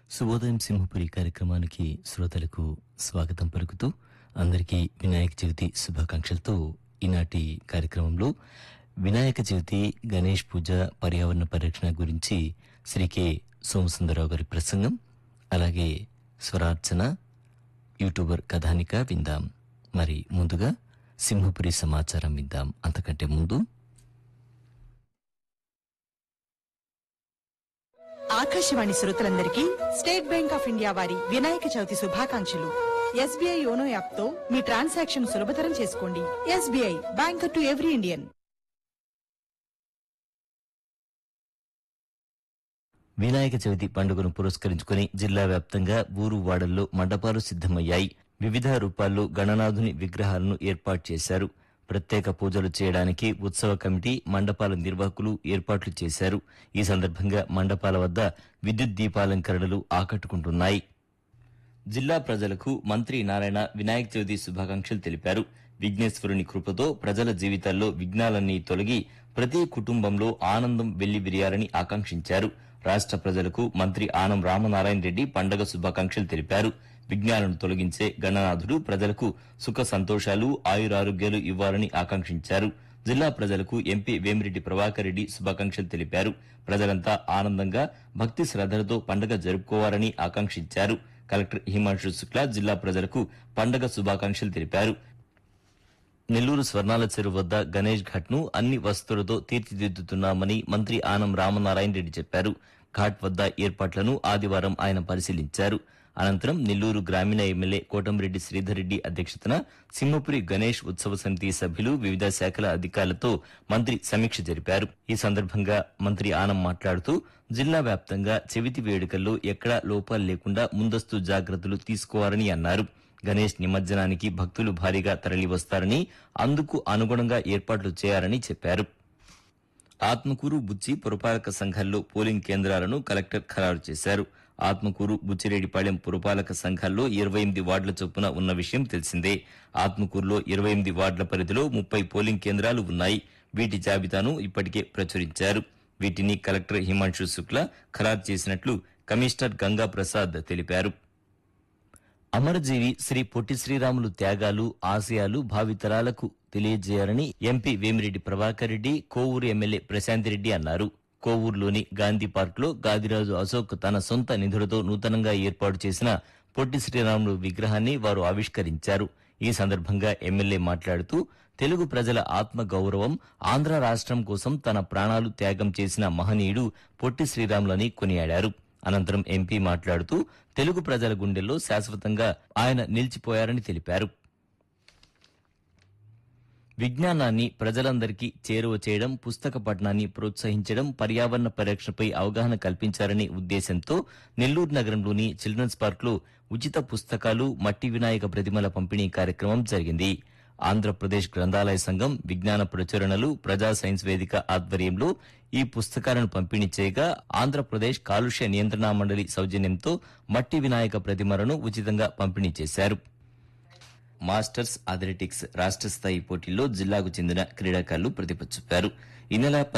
శుభోదయం సింహపురి కార్యక్రమానికి శ్రోతలకు స్వాగతం పలుకుతూ అందరికీ వినాయక చవితి శుభాకాంక్షలతో ఈనాటి కార్యక్రమంలో వినాయక చవితి గణేష్ పూజ పర్యావరణ పరిరక్షణ గురించి శ్రీ కె సోమసుందరరావు గారి ప్రసంగం అలాగే స్వరార్చన యూట్యూబర్ కథానిక విందాం మరి ముందుగా సింహపురి సమాచారం విందాం అంతకంటే ముందు ఆకాశవాణి శ్రోతలందరికీ స్టేట్ బ్యాంక్ ఆఫ్ ఇండియా వారి వినాయక చవితి శుభాకాంక్షలు ఎస్బీఐ యోనో యాప్ తో మీ ట్రాన్సాక్షన్ సులభతరం చేసుకోండి SBI bank to every Indian Vinayaka Chavithi పండుగను పురస్కరించుకుని జిల్లా వ్యాప్తంగా ఊరు వాడల్లో మండపాలు సిద్దమయ్యాయి వివిధ రూపాల్లో గణనాథుని విగ్రహాలను ఏర్పాటు చేశారు ప్రత్యేక పూజలు చేయడానికి ఉత్సవ కమిటీ మండపాల నిర్వాహకులు ఏర్పాట్లు చేశారు ఈ సందర్భంగా మండపాల వద్ద విద్యుత్ దీపాలంకరణలు ఆకట్టుకుంటున్నాయి జిల్లా ప్రజలకు మంత్రి నారాయణ వినాయక చవితి శుభాకాంక్షలు తెలిపారు విఘ్నేశ్వరుని కృపతో ప్రజల జీవితాల్లో విఘ్నాలన్నీ తొలగి ప్రతి కుటుంబంలో ఆనందం వెల్లివిరియాలని ఆకాంక్షించారు రాష్ట్ర ప్రజలకు మంత్రి ఆనం రామనారాయణ రెడ్డి పండగ శుభాకాంక్షలు తెలిపారు విఘ్నాలను తొలగించే గణనాథుడు ప్రజలకు సుఖ సంతోషాలు ఆయురారోగ్యాలు ఇవ్వాలని ఆకాంక్షించారు జిల్లా ప్రజలకు ఎంపీ వేమిరెడ్డి ప్రభాకర్ రెడ్డి శుభాకాంక్షలు తెలిపారు ప్రజలంతా ఆనందంగా భక్తి శ్రద్దలతో పండగ జరుపుకోవాలని ఆకాంక్షించారు కలెక్టర్ హిమాంశు శుక్లా జిల్లా ప్రజలకు పండగ శుభాకాంక్షలు తెలిపారు నెల్లూరు స్వర్ణాల చెరువు వద్ద గణేష్ ఘాట్ ను అన్ని వసతులతో తీర్చిదిద్దుతున్నామని మంత్రి ఆనం రామనారాయణ రెడ్డి చెప్పారు ఘాట్ వద్ద ఏర్పాట్లను ఆదివారం ఆయన పరిశీలించారు అనంతరం నెల్లూరు గ్రామీణ ఎమ్మెల్యే కోటంరెడ్డి శ్రీధర్ రెడ్డి అధ్యక్షతన సింహపురి గణేష్ ఉత్సవ సమితి సభ్యులు వివిధ శాఖల అధికారులతో మంత్రి సమీక్ష జరిపారు ఈ సందర్భంగా మంత్రి ఆనం మాట్లాడుతూ జిల్లా వ్యాప్తంగా చెవితి వేడుకల్లో ఎక్కడా లోపాలు లేకుండా ముందస్తు జాగ్రత్తలు తీసుకోవాలని అన్నారు గణేష్ నిమజ్జనానికి భక్తులు భారీగా తరలివస్తారని అందుకు అనుగుణంగా ఏర్పాట్లు చేయాలని చెప్పారు ఆత్మకూరు బుచ్చి పురపాలక సంఘాల్లో పోలింగ్ కేంద్రాలను కలెక్టర్ ఖరారు చేశారు ఆత్మకూరు బుచ్చిరెడ్డిపాళెం పురపాలక సంఘాల్లో ఇరవై ఎనిమిది వార్డుల చొప్పున ఉన్న విషయం తెలిసిందే ఆత్మకూరులో ఇరవై ఎనిమిది వార్డుల పరిధిలో ముప్పై పోలింగ్ కేంద్రాలు ఉన్నాయి వీటి జాబితాను ఇప్పటికే ప్రచురించారు వీటిని కలెక్టర్ హిమాంశు శుక్లా ఖరారు చేసినట్లు కమిషనర్ గంగా ప్రసాద్ తెలిపారు అమరజీవి శ్రీ పొట్టి శ్రీరాములు త్యాగాలు ఆశయాలు భావితరాలకు తెలియజేయాలని ఎంపీ వేమిరెడ్డి ప్రభాకర్ రెడ్డి కోవూరు ఎమ్మెల్యే ప్రశాంత్ రెడ్డి అన్నారు కోవూరులోని గాంధీ పార్క్ లో గాదిరాజు అశోక్ తన సొంత నిధులతో నూతనంగా ఏర్పాటు చేసిన పొట్టి శ్రీరాములు విగ్రహాన్ని వారు ఆవిష్కరించారు ఈ సందర్భంగా ఎమ్మెల్యే మాట్లాడుతూ తెలుగు ప్రజల ఆత్మ గౌరవం ఆంధ్ర రాష్ట్రం కోసం తన ప్రాణాలు త్యాగం చేసిన మహనీయుడు పొట్టి శ్రీరాములని కొనియాడారు అనంతరం ఎంపీ మాట్లాడుతూ తెలుగు ప్రజల గుండెల్లో శాశ్వతంగా ఆయన నిలిచిపోయారని తెలిపారు విజ్ఞానాన్ని ప్రజలందరికీ చేరువ చేయడం పుస్తక పఠనాన్ని ప్రోత్సహించడం పర్యావరణ పరిరక్షణపై అవగాహన కల్పించాలనే ఉద్దేశంతో నెల్లూరు నగరంలోని చిల్డ్రన్స్ పార్క్ లో ఉచిత పుస్తకాలు మట్టి వినాయక ప్రతిమల పంపిణీ కార్యక్రమం జరిగింది ఆంధ్రప్రదేశ్ గ్రంథాలయ సంఘం విజ్ఞాన ప్రచురణలు ప్రజా సైన్స్ వేదిక ఆధ్వర్యంలో ఈ పుస్తకాలను పంపిణీ చేయగా ఆంధ్రప్రదేశ్ కాలుష్య నియంత్రణ మండలి సౌజన్యంతో మట్టి వినాయక ప్రతిమలను ఉచితంగా పంపిణీ చేశారు మాస్టర్స్ అథ్లెటిక్స్ రాష్ట్ర స్థాయి పోటీల్లో జిల్లాకు చెందిన క్రీడాకారులు ప్రతిభ చూపారు ఈ నెల